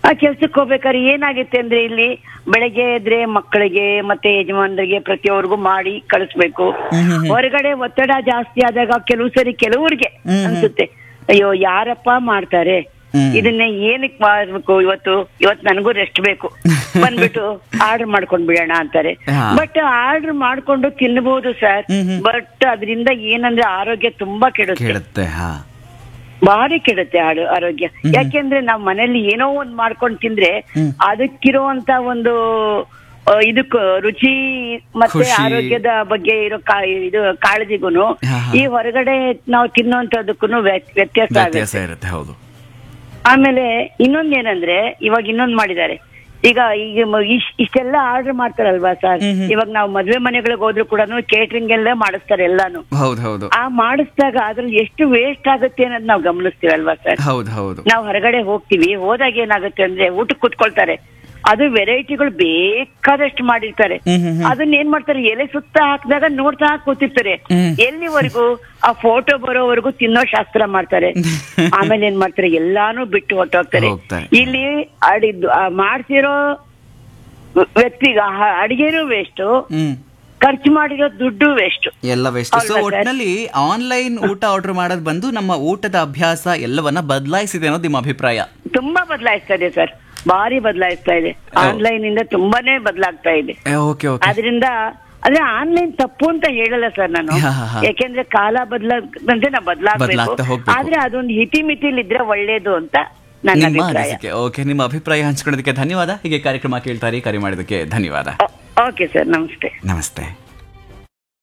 ಆ ಕೆಲ್ಸಕ್ಕೆ ಹೋಗ್ಬೇಕಾದ್ರೆ ಏನಾಗುತ್ತೆ ಅಂದ್ರೆ ಇಲ್ಲಿ ಬೆಳಗ್ಗೆ ಎದ್ರೆ ಮಕ್ಕಳಿಗೆ ಮತ್ತೆ ಯಜಮಾನರಿಗೆ ಪ್ರತಿಯೊಬ್ಬರಿಗೂ ಮಾಡಿ ಕಳಿಸ್ಬೇಕು ಹೊರಗಡೆ ಒತ್ತಡ ಜಾಸ್ತಿ ಆದಾಗ ಕೆಲವು ಸರಿ ಕೆಲವ್ರಿಗೆ ಅನ್ಸುತ್ತೆ ಅಯ್ಯೋ ಯಾರಪ್ಪ ಮಾಡ್ತಾರೆ ಇದನ್ನೇ ಏನಕ್ ಮಾಡ್ಬೇಕು ಇವತ್ತು ಇವತ್ತು ನನಗೂ ರೆಸ್ಟ್ ಬೇಕು ಬಂದ್ಬಿಟ್ಟು ಆರ್ಡರ್ ಮಾಡ್ಕೊಂಡ್ ಬಿಡೋಣ ಅಂತಾರೆ ಹಾ. ಬಟ್ ಆರ್ಡರ್ ಮಾಡ್ಕೊಂಡು ತಿನ್ಬಹುದು ಸರ್ ಬಟ್ ಅದರಿಂದ ಏನಂದ್ರೆ ಆರೋಗ್ಯ ತುಂಬಾ ಕೆಡುತ್ತೆ ಕೇಳುತ್ತೆ ಹಾ ಭಾರಿ ಕೆಡುತ್ತೆ ಆಡು- ಆರೋಗ್ಯ ಯಾಕೆಂದ್ರೆ ನಾವ್ ಮನೇಲಿ ಏನೋ ಒಂದ್ ಮಾಡ್ಕೊಂಡ್ ತಿಂದ್ರೆ ಅದಕ್ಕಿರುವಂತ ಒಂದು ಆ, ಇದಕ್ಕ ರುಚಿ ಮತ್ತೆ ಖುಷಿ. ಆರೋಗ್ಯದ ಬಗ್ಗೆ ಇರೋ ಕಾ ಇದು ಕಾಳಜಿಗೂನು ಹಾ, ಹಾ. ಈ ಹೊರಗಡೆ ನಾವು ತಿನ್ನುವಂತದಕ್ಕೂ ವ್ಯತ್ಯಾಸ ವ್ಯತ್ಯಾಸ ಆಗುತ್ತೆ ಇರುತ್ತೆ ಹೌದು ಆಮೇಲೆ ಇನ್ನೊಂದೇನಂದ್ರೆ ಇವಾಗ ಇನ್ನೊಂದ್ ಮಾಡಿದ್ದಾರೆ ಈಗ ಈಗ ಮ- ಇಶ್- ಇಷ್ಟೆಲ್ಲ ಆರ್ಡರ್ ಮಾಡ್ತಾರಲ್ವಾ ಸರ್ ಇವಾಗ ನಾವು ಮದ್ವೆ ಮನೆಗಳಿಗೆ ಹೋದ್ರು ಕೂಡ ಕೇಟರಿಂಗ್ ಎಲ್ಲ ಮಾಡಿಸ್ತಾರೆ ಎಲ್ಲಾನು ಹೌದು ಹೌದು ಆ ಮಾಡಿಸಿದಾಗ ಅದ್ರಲ್ಲಿ ಎಷ್ಟು ವೇಸ್ಟ್ ಆಗುತ್ತೆ ಅನ್ನೋದು ನಾವು ಗಮನಿಸ್ತೀವಲ್ವಾ ಸರ್ ಹೌದು ಹೌದು ನಾವು ಹೊರಗಡೆ ಹೋಗ್ತೀವಿ ಹೋದಾಗ ಏನಾಗುತ್ತೆ ಅಂದ್ರೆ ಊಟಕ್ಕೆ ಕುತ್ಕೊಳ್ತಾರೆ ಅದು ವೆರೈಟಿಗಳು ಬೇಕಾದಷ್ಟು ಮಾಡಿರ್ತಾರೆ ಅದನ್ನ ಏನ್ ಮಾಡ್ತಾರೆ ಎಲೆ ಸುತ್ತ ಹಾಕಿದಾಗ ನೋಡ್ತಾ ಕೂತಿರ್ತಾರೆ ಎಲ್ಲಿವರೆಗೂ ಆ ಫೋಟೋ ಬರೋವರೆಗೂ ತಿನ್ನೋ ಶಾಸ್ತ್ರ ಮಾಡ್ತಾರೆ ಆಮೇಲೆ ಏನ್ ಮಾಡ್ತಾರೆ ಎಲ್ಲಾನು ಬಿಟ್ಟು ಹೊಟ್ಟೋಗ್ತಾರೆ ಹೋಗ್ತಾರೆ. ಇಲ್ಲಿ ಅಡಿದ್ದು ಆ ಮಾಡ್ತಿರೋ ವ್ಯಕ್ತಿಗ ಅಡಿಗೆನೂ ವೇಸ್ಟ್ ಹ್ಮ್ ಖರ್ಚು ಮಾಡಿರೋ ದುಡ್ಡು ವೇಸ್ಟ್ ಎಲ್ಲ ವೇಸ್ಟ್ ಸೊ ಅಲ್ವಾ ಸರ್? ಒಟ್ಟಿನಲ್ಲಿ ಆನ್ಲೈನ್ ಊಟ ಆರ್ಡರ್ ಮಾಡೋದು ಬಂದು ನಮ್ಮ ಊಟದ ಅಭ್ಯಾಸ ಎಲ್ಲವನ್ನ ಬದಲಾಯಿಸಿದೆ ಅನ್ನೋದು ನಿಮ್ಮ ಅಭಿಪ್ರಾಯ ತುಂಬಾ ಬದಲಾಯಿಸ್ತಾ ಇದೆ ಸರ್ ಭಾರಿ ಬದಲಾಯಿಸ್ತಾ ಇದೆ ಆನ್ಲೈನ್ ಇಂದ ತುಂಬಾನೇ ಬದಲಾಗ್ತಾ ಇದೆ ಓಕೆ ಓಕೆ ಅದರಿಂದ ಅಂದ್ರೆ ಆನ್ಲೈನ್ ತಪ್ಪು ಅಂತ ಹೇಳಲ್ಲ ಸರ್ ನಾನು ಹಾ, ಹಾ, ಹಾ. ಯಾಕೆಂದ್ರೆ ಕಾಲ ಬದಲಾದಂತೆ ನಾವು ಬದಲಾಗಬೇಕು ಬದ್ಲಾಗ್ತಾ ಹೋಗ್ಬೇಕು. ಆದ್ರೆ ಅದೊಂದು ಹಿತಿ ಮಿತಿಲಿ ಇದ್ರೆ ಒಳ್ಳೇದು ಅಂತ ನನ್ನ ನಿಮ್ಮ ಅಭಿಪ್ರಾಯ ಅನಿಸಿಕೆ ಓಕೆ ನಿಮ್ಮ ಅಭಿಪ್ರಾಯ ಹಂಚ್ಕೊಳ್ಳೋದಕ್ಕೆ ಧನ್ಯವಾದ ಹೀಗೆ ಕಾರ್ಯಕ್ರಮ ಕೇಳ್ತಾರೆ ಕರೆ ಮಾಡಿದಕ್ಕೆ ಧನ್ಯವಾದ ಓಕೆ ಸರ್ ನಮಸ್ತೆ ನಮಸ್ತೆ